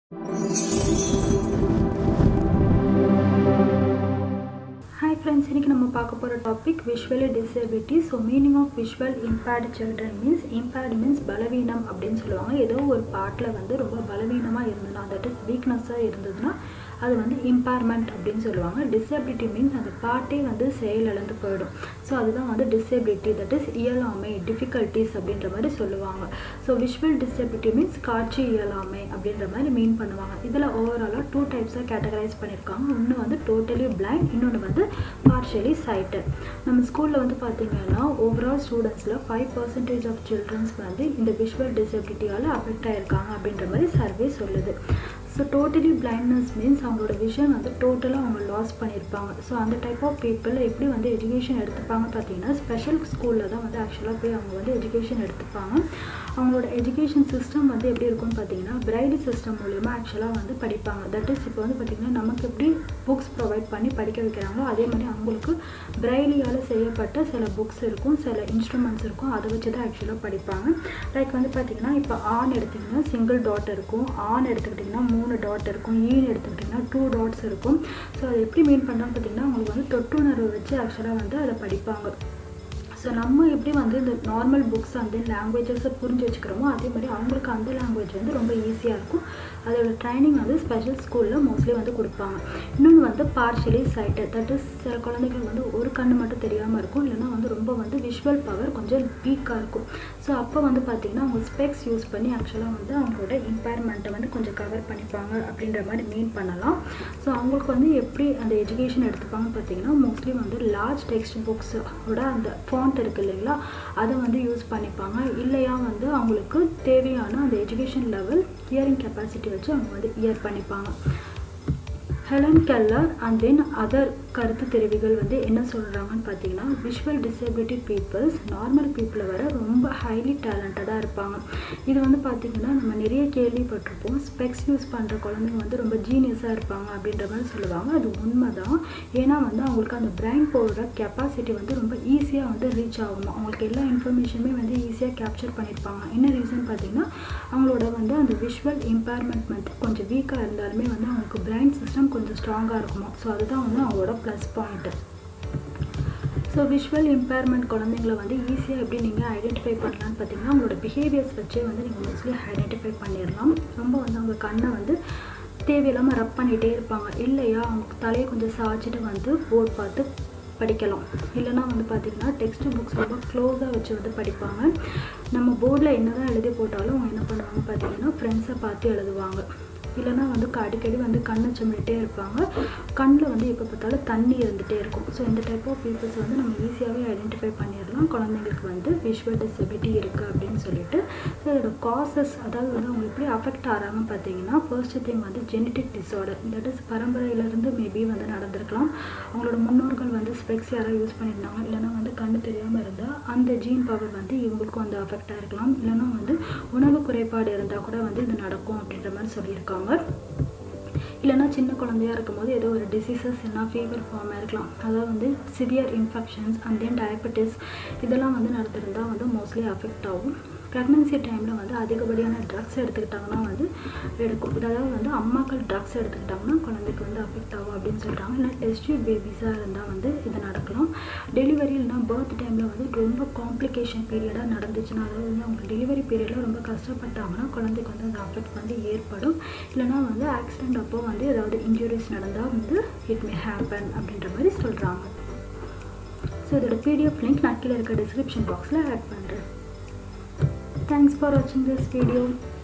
Hi friends இன்றைக்கி நம்ம பார்க்க போகிற topic visually disability so meaning of visual impaired children means impaired means பலவீனம் அப்படின்னு சொல்லுவாங்க ஏதோ ஒரு பார்ட்டில் வந்து ரொம்ப பலவீனமாக இருந்ததுன்னா தட் இஸ் வீக்னஸாக இருந்ததுன்னா அது வந்து இம்பேர்மெண்ட் அப்படின்னு சொல்லுவாங்க டிசபிலிட்டி மீன்ஸ் அந்த பார்ட்டே வந்து செயலிழந்து போயிடும் ஸோ அதுதான் வந்து டிசபிலிட்டி தட் இஸ் இயலாமை டிஃபிகல்ட்டிஸ் அப்படின்ற மாதிரி சொல்லுவாங்க ஸோ விஷுவல் டிசபிலிட்டி மீன்ஸ் காட்சி இயலாமை அப்படின்ற மாதிரி மீன் பண்ணுவாங்க இதில் ஓவராலாக டூ டைப்ஸாக கேட்டகரைஸ் பண்ணியிருக்காங்க ஒன்று வந்து டோட்டலி பிளைண்ட் இன்னொன்று வந்து பார்ஷியலி சைட்டட் நம்ம ஸ்கூலில் வந்து பார்த்தீங்கன்னா ஓவரால் ஸ்டூடெண்ட்ஸில் ஃபைவ் பர்சன்டேஜ் ஆஃப் சில்ட்ரன்ஸ் வந்து இந்த விஷுவல் டிசபிலிட்டியால் அஃபெக்ட் ஆகிருக்காங்க அப்படின்ற மாதிரி சர்வே சொல்லுது ஸோ டோட்டலி பிளைண்ட்னஸ் மீன்ஸ் அவங்களோட விஷன் வந்து டோட்டலாக அவங்க லாஸ் பண்ணியிருப்பாங்க ஸோ அந்த டைப் ஆஃப் பீப்புள் எப்படி வந்து எஜுகேஷன் எடுத்துப்பாங்க பார்த்தீங்கன்னா ஸ்பெஷல் ஸ்கூலில் தான் வந்து ஆக்சுவலாக போய் அவங்க வந்து எஜுகேஷன் எடுத்துப்பாங்க அவங்களோட எஜுகேஷன் சிஸ்டம் வந்து எப்படி இருக்கும்னு பார்த்தீங்கன்னா பிரைடு சிஸ்டம் மூலிமா ஆக்சுவலாக வந்து படிப்பாங்க தட் இஸ் இப்போ வந்து பார்த்திங்கன்னா நமக்கு எப்படி புக்ஸ் ப்ரொவைட் பண்ணி படிக்க வைக்கிறாங்களோ அதே மாதிரி அவங்களுக்கு பிரைலியால் செய்யப்பட்ட சில புக்ஸ் இருக்கும் சில இன்ஸ்ட்ருமெண்ட்ஸ் இருக்கும் அதை வச்சு தான் ஆக்சுவலாக படிப்பாங்க லைக் வந்து பார்த்திங்கன்னா இப்போ ஆன் எடுத்திங்கன்னா சிங்கிள் டாட் இருக்கும் ஆன் எடுத்துக்கிட்டிங்கன்னா மூணு டாட் இருக்கும் ஈன்னு எடுத்துக்கிட்டிங்கன்னா டூ டாட்ஸ் இருக்கும் ஸோ அதை எப்படி மீன் பண்ணுறாங்க பார்த்திங்கன்னா அவங்களுக்கு வந்து தொட்டுணர்வு வச்சு ஆக்சுவலாக வந்து அதை படிப்பாங்க ஸோ நம்ம எப்படி வந்து இந்த நார்மல் புக்ஸ் அந்த லாங்குவேஜஸை புரிஞ்சு வச்சுக்கிறோமோ அதே மாதிரி அவங்களுக்கு அந்த லாங்குவேஜ் வந்து ரொம்ப ஈஸியாக இருக்கும் அதோட ட்ரைனிங் வந்து ஸ்பெஷல் ஸ்கூலில் மோஸ்ட்லி வந்து கொடுப்பாங்க இன்னொன்று வந்து பார்ஷியலி சைட்டட் தட் இஸ் சில குழந்தைகள் வந்து ஒரு கண்ணு மட்டும் தெரியாமல் இருக்கும் இல்லைனா வந்து ரொம்ப வந்து விஷுவல் பவர் கொஞ்சம் வீக்காக இருக்கும் ஸோ அப்போ வந்து பார்த்திங்கன்னா அவங்க ஸ்பெக்ஸ் யூஸ் பண்ணி ஆக்சுவலாக வந்து அவங்களோட இம்பேர்மெண்ட்டை வந்து கொஞ்சம் கவர் பண்ணிப்பாங்க அப்படின்ற மாதிரி மீன் பண்ணலாம் ஸோ அவங்களுக்கு வந்து எப்படி அந்த எஜுகேஷன் எடுத்துப்பாங்கன்னு பார்த்தீங்கன்னா மோஸ்ட்லி வந்து லார்ஜ் டெக்ஸ்ட் புக்ஸோட அந்த ஃபாண்ட் இருக்குது இல்லைங்களா அதை வந்து யூஸ் பண்ணிப்பாங்க இல்லையா வந்து அவங்களுக்கு தேவையான அந்த எஜுகேஷன் லெவல் இயரிங் கெப்பாசிட்டி வச்சு அவங்க வந்து இயர் பண்ணிப்பாங்க Helen Keller and then other கருத்து தெரிவிகள் வந்து என்ன சொல்கிறாங்கன்னு பார்த்தீங்கன்னா விஷுவல் டிசபிலிட்டி பீப்புள்ஸ் நார்மல் பீப்புளை வர ரொம்ப ஹைலி டேலண்டடாக இருப்பாங்க இது வந்து பார்த்திங்கன்னா நம்ம நிறைய கேள்விப்பட்டிருப்போம் ஸ்பெக்ஸ் யூஸ் பண்ணுற குழந்தைங்க வந்து ரொம்ப ஜீனியஸாக இருப்பாங்க அப்படின்ற மாதிரி சொல்லுவாங்க அது உண்மை தான் ஏன்னா வந்து அவங்களுக்கு அந்த பிரைன் போடுற கெப்பாசிட்டி வந்து ரொம்ப ஈஸியாக வந்து ரீச் ஆகும் அவங்களுக்கு எல்லா இன்ஃபர்மேஷனுமே வந்து ஈஸியாக கேப்சர் பண்ணியிருப்பாங்க என்ன ரீசன் பார்த்தீங்கன்னா அவங்களோட வந்து அந்த விஷுவல் இம்பேர்மெண்ட் வந்து கொஞ்சம் வீக்காக இருந்தாலுமே வந்து அவங்களுக்கு பிரைன் சிஸ்டம் கொஞ்சம் ஸ்ட்ராங்காக இருக்குமா ஸோ அதுதான் வந்து அவங்களோட plus point so visual impairment குழந்தைங்கள வந்து ஈஸியாக எப்படி நீங்கள் ஐடென்டிஃபை பண்ணலான்னு பார்த்தீங்கன்னா அவங்களோட பிஹேவியர்ஸ் வச்சே வந்து நீங்கள் மோஸ்ட்லி ஐடென்டிஃபை பண்ணிடலாம் ரொம்ப வந்து அவங்க கண்ணை வந்து தேவையில்லாமல் ரப் பண்ணிகிட்டே இருப்பாங்க இல்லையா அவங்க தலையை கொஞ்சம் சாய்ச்சிட்டு வந்து போர்ட் பார்த்து படிக்கலாம் இல்லைனா வந்து பார்த்திங்கன்னா டெக்ஸ்ட் புக்ஸ் ரொம்ப க்ளோஸாக வச்சு வந்து படிப்பாங்க நம்ம போர்டில் என்ன தான் எழுதி போட்டாலும் அவங்க என்ன பண்ணுவாங்க பார்த்தீங்கன்னா ஃப்ரெண்ட்ஸை பார்த்து எழுதுவாங்க இல்லைனா வந்து அடிக்கடி வந்து கண்ணை சிமிட்டே இருப்பாங்க கண்ணில் வந்து எப்போ பார்த்தாலும் தண்ணி இருந்துகிட்டே இருக்கும் ஸோ இந்த டைப் ஆஃப் பீப்புள்ஸ் வந்து நம்ம ஈஸியாகவே ஐடென்டிஃபை பண்ணிடலாம் குழந்தைங்களுக்கு வந்து விஷுவல் டிசபிலிட்டி இருக்குது அப்படின்னு சொல்லிட்டு ஸோ இதோட காசஸ் அதாவது வந்து அவங்க எப்படி அஃபெக்ட் ஆகிறாங்கன்னு பார்த்தீங்கன்னா ஃபர்ஸ்ட் திங் வந்து ஜெனட்டிக் டிஸார்டர் தட் இஸ் பரம்பரையிலேருந்து மேபி வந்து நடந்திருக்கலாம் அவங்களோட முன்னோர்கள் வந்து ஸ்பெக்ஸ் யாராவது யூஸ் பண்ணியிருந்தாங்க இல்லைனா வந்து கண்ணு தெரியாமல் இருந்தால் அந்த ஜீன் பவர் வந்து இவங்களுக்கும் வந்து அஃபெக்ட் ஆகிருக்கலாம் இல்லைனா வந்து உணவு குறைபாடு இருந்தால் கூட வந்து இது நடக்கும் அப்படின்ற மாதிரி சொல்லியிருக்காங்க இல்லைனா சின்ன குழந்தையாக இருக்கும்போது ஏதோ ஒரு டிசீசஸ் என்ன ஃபீவர் ஃபார்மாக இருக்கலாம் அதாவது வந்து severe infections and then diabetes இதெல்லாம் வந்து நடந்திருந்தால் வந்து மோஸ்ட்லி அஃபெக்ட் ஆகும் ப்ரெக்னன்சி டைமில் வந்து அதிகப்படியான ட்ரக்ஸ் எடுத்துக்கிட்டாங்கன்னா வந்து எடுக்கும் அதாவது வந்து அம்மாக்கள் ட்ரக்ஸ் எடுத்துக்கிட்டாங்கன்னா குழந்தைக்கு வந்து அஃபெக்ட் ஆகும் அப்படின்னு சொல்கிறாங்க இல்லை டெஸ்ட் பேபிஸாக இருந்தால் வந்து இது நடக்கலாம் டெலிவரி இல்லைனா பர்த் டைமில் வந்து ரொம்ப காம்ப்ளிகேஷன் பீரியடாக நடந்துச்சுன்னா அதாவது வந்து அவங்க டெலிவரி பீரியடில் ரொம்ப கஷ்டப்பட்டாங்கன்னா குழந்தைக்கு வந்து அந்த அஃபெக்ட் வந்து ஏற்படும் இல்லைனா வந்து ஆக்சிடெண்ட் அப்போ வந்து ஏதாவது இன்ஜுரிஸ் நடந்தால் வந்து இட் மே ஹேப்பன் அப்படின்ற மாதிரி சொல்கிறாங்க ஸோ இதோட பிடிஎஃப் லிங்க் நான் கீழே இருக்க டிஸ்கிரிப்ஷன் பாக்ஸில் ஆட் பண்ணுறேன் Thanks for watching this video.